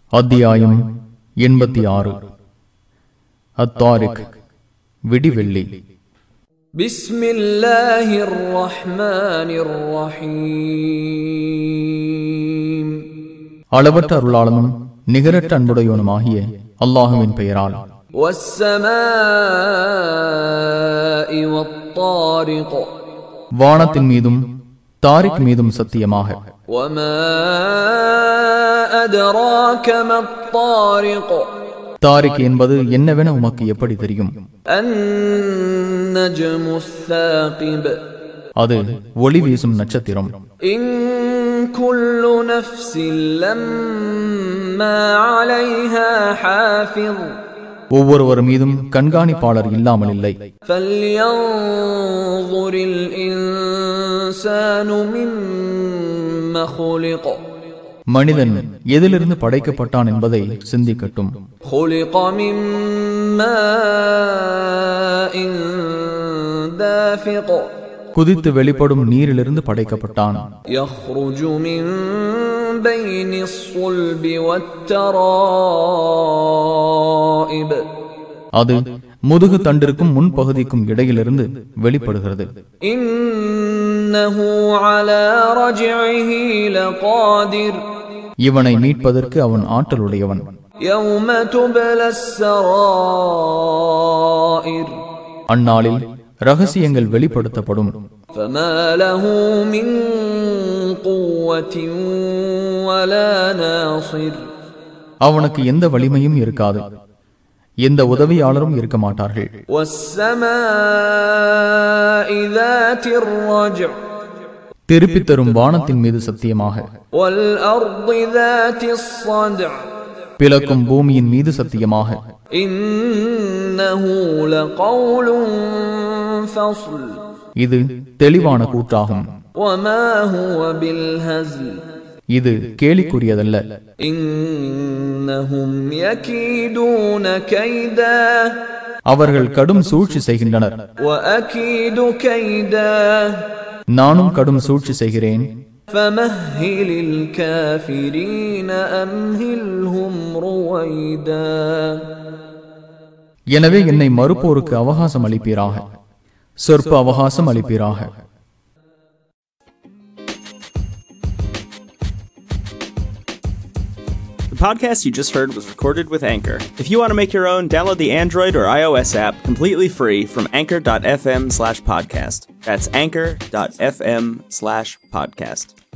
அத்தியாயம் எண்பத்தி ஆறு அத்தாரிக் விடிவெள்ளி بسم الله الرحمن الرحيم அளவற்ற அருளாளனும் நிகரற்ற அன்புடையவனுமாகிய அல்லாஹுவின் பெயரால் والسماء والطارق வானத்தின் மீதும் தாரிக் மீதும் சத்தியமாக وما أدراك ما الطارق தாரிக் என்பது என்னவென உமக்கு எப்படி தெரியும் النجم الثاقب அது ஒளி வீசும் நட்சத்திரம் إن كل نفس لما عليها حافظ ஒவ்வொருவர் மீதும் கண்காணிப்பாளர் இல்லாமல் இல்லை فلينظر الإنسان مما خلق மனிதன் எதிலிருந்து படைக்கப்பட்டான் என்பதை சிந்திக்கட்டும் خلق من ماء دافق குதித்து வெளிப்படும் நீரிலிருந்து படைக்கப்பட்டான் يخرج من بين الصلب والترائب அது முதுகு தண்டிற்கும் முன்பகுதிக்கும் இடையிலிருந்து வெளிப்படுகிறது إنه على رجعه لقادر இவனை மீட்பதற்கு அவன் ஆற்றலுடையவன் يوم تبلى السرائر அந்நாளில் ரகசியங்கள் வெளிப்படுத்தப்படும் فما له من قوة ولا ناصر அவனுக்கு எந்த வலிமையும் இருக்காது எந்த உதவியாளரும் இருக்க மாட்டார்கள் والسماء ذات الرجع திருப்பித் தரும் வானத்தின் மீது சத்தியமாக والأرض ذات الصدع பிளக்கும் பூமியின் மீது சத்தியமாக إنه لقول فصل இது தெளிவான கூற்றாகும் وما هو بالهزل இது கேலிக்குரியதல்ல إنهم يكيدون كيدا அவர்கள் கடும் சூழ்ச்சி செய்கின்றனர் وأكيد كيدا நானும் கடும் சூழ்ச்சி செய்கிறேன் فمهل الكافرين أمهلهم رويدا எனவே என்னை மறுப்போருக்கு அவகாசம் அளிப்பீராக சொற்ப அவகாசம் அளிப்பீராக The podcast you just heard was recorded with Anchor. If you want to make your own, download the Android or iOS app completely free from anchor.fm slash podcast. That's anchor.fm slash podcast.